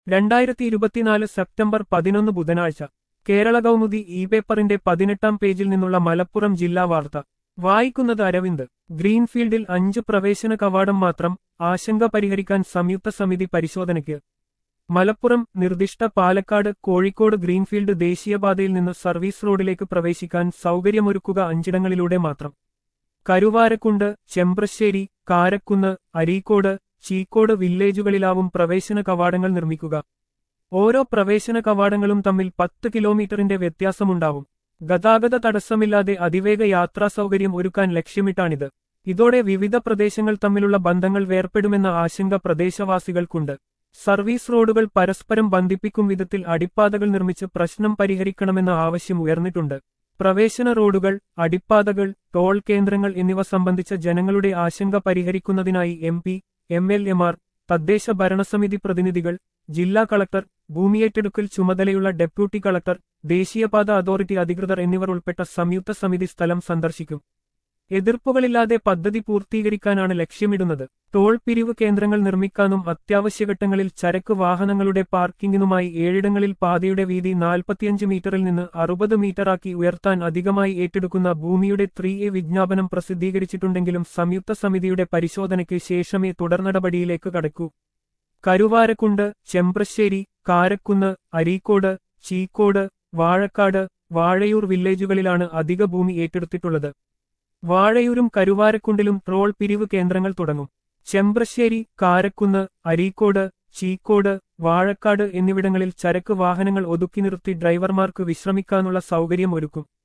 രണ്ടായിരത്തി ഇരുപത്തിനാല് സെപ്റ്റംബർ പതിനൊന്ന് ബുധനാഴ്ച കേരള കൗമുദി ഇ പേപ്പറിന്റെ പതിനെട്ടാം പേജിൽ നിന്നുള്ള മലപ്പുറം ജില്ലാ വാർത്ത വായിക്കുന്നത് അരവിന്ദ് ഗ്രീൻഫീൽഡിൽ അഞ്ച് പ്രവേശന കവാടം മാത്രം ആശങ്ക പരിഹരിക്കാൻ സംയുക്ത സമിതി പരിശോധനയ്ക്ക് മലപ്പുറം നിർദ്ദിഷ്ട പാലക്കാട് കോഴിക്കോട് ഗ്രീൻഫീൽഡ് ദേശീയപാതയിൽ നിന്ന് സർവീസ് റോഡിലേക്ക് പ്രവേശിക്കാൻ സൗകര്യമൊരുക്കുക അഞ്ചിടങ്ങളിലൂടെ മാത്രം കരുവാരക്കുണ്ട് ചെമ്പ്രശ്ശേരി കാരക്കുന്ന് അരീക്കോട് ചീക്കോട് വില്ലേജുകളിലാവും പ്രവേശന കവാടങ്ങൾ നിർമ്മിക്കുക ഓരോ പ്രവേശന കവാടങ്ങളും തമ്മിൽ പത്ത് കിലോമീറ്ററിന്റെ വ്യത്യാസമുണ്ടാവും ഗതാഗത തടസ്സമില്ലാതെ അതിവേഗ യാത്രാ സൗകര്യം ഒരുക്കാൻ ലക്ഷ്യമിട്ടാണിത് ഇതോടെ വിവിധ പ്രദേശങ്ങൾ തമ്മിലുള്ള ബന്ധങ്ങൾ വേർപ്പെടുമെന്ന ആശങ്ക പ്രദേശവാസികൾക്കുണ്ട് സർവീസ് റോഡുകൾ പരസ്പരം ബന്ധിപ്പിക്കും വിധത്തിൽ അടിപ്പാതകൾ നിർമ്മിച്ച് പ്രശ്നം പരിഹരിക്കണമെന്ന ആവശ്യം ഉയർന്നിട്ടുണ്ട് പ്രവേശന റോഡുകൾ അടിപ്പാതകൾ ടോൾ കേന്ദ്രങ്ങൾ എന്നിവ സംബന്ധിച്ച ജനങ്ങളുടെ ആശങ്ക പരിഹരിക്കുന്നതിനായി എം പി എം എൽ എമാർ തദ്ദേശ ഭരണസമിതി പ്രതിനിധികൾ ജില്ലാ കളക്ടർ ഭൂമിയേറ്റെടുക്കൽ ചുമതലയുള്ള ഡെപ്യൂട്ടി കളക്ടർ ദേശീയപാത അതോറിറ്റി അധികൃതർ എന്നിവർ ഉൾപ്പെട്ട സംയുക്ത സമിതി സ്ഥലം സന്ദർശിക്കും എതിർപ്പുകളില്ലാതെ പദ്ധതി പൂർത്തീകരിക്കാനാണ് ലക്ഷ്യമിടുന്നത് ടോൾ പിരിവ് കേന്ദ്രങ്ങൾ നിർമ്മിക്കാനും അത്യാവശ്യഘട്ടങ്ങളിൽ ചരക്ക് വാഹനങ്ങളുടെ പാർക്കിങ്ങിനുമായി ഏഴിടങ്ങളിൽ പാതയുടെ വീതി നാൽപ്പത്തിയഞ്ച് മീറ്ററിൽ നിന്ന് അറുപത് മീറ്ററാക്കി ഉയർത്താൻ അധികമായി ഏറ്റെടുക്കുന്ന ഭൂമിയുടെ ത്രീ എ വിജ്ഞാപനം പ്രസിദ്ധീകരിച്ചിട്ടുണ്ടെങ്കിലും സംയുക്ത സമിതിയുടെ പരിശോധനയ്ക്ക് ശേഷമേ തുടർനടപടിയിലേക്ക് കടക്കൂ കരുവാരക്കുണ്ട് ചെമ്പ്രശ്ശേരി കാരക്കുന്ന് അരീക്കോട് ചീക്കോട് വാഴക്കാട് വാഴയൂർ വില്ലേജുകളിലാണ് അധിക ഭൂമി ഏറ്റെടുത്തിട്ടുള്ളത് വാഴയൂരും കരുവാരക്കുണ്ടിലും ട്രോൾ പിരിവ് കേന്ദ്രങ്ങൾ തുടങ്ങും ചെമ്പ്രശ്ശേരി കാരക്കുന്ന് അരീക്കോട് ചീക്കോട് വാഴക്കാട് എന്നിവിടങ്ങളിൽ ചരക്ക് വാഹനങ്ങൾ ഒതുക്കി നിർത്തി ഡ്രൈവർമാർക്ക് വിശ്രമിക്കാനുള്ള സൗകര്യം ഒരുക്കും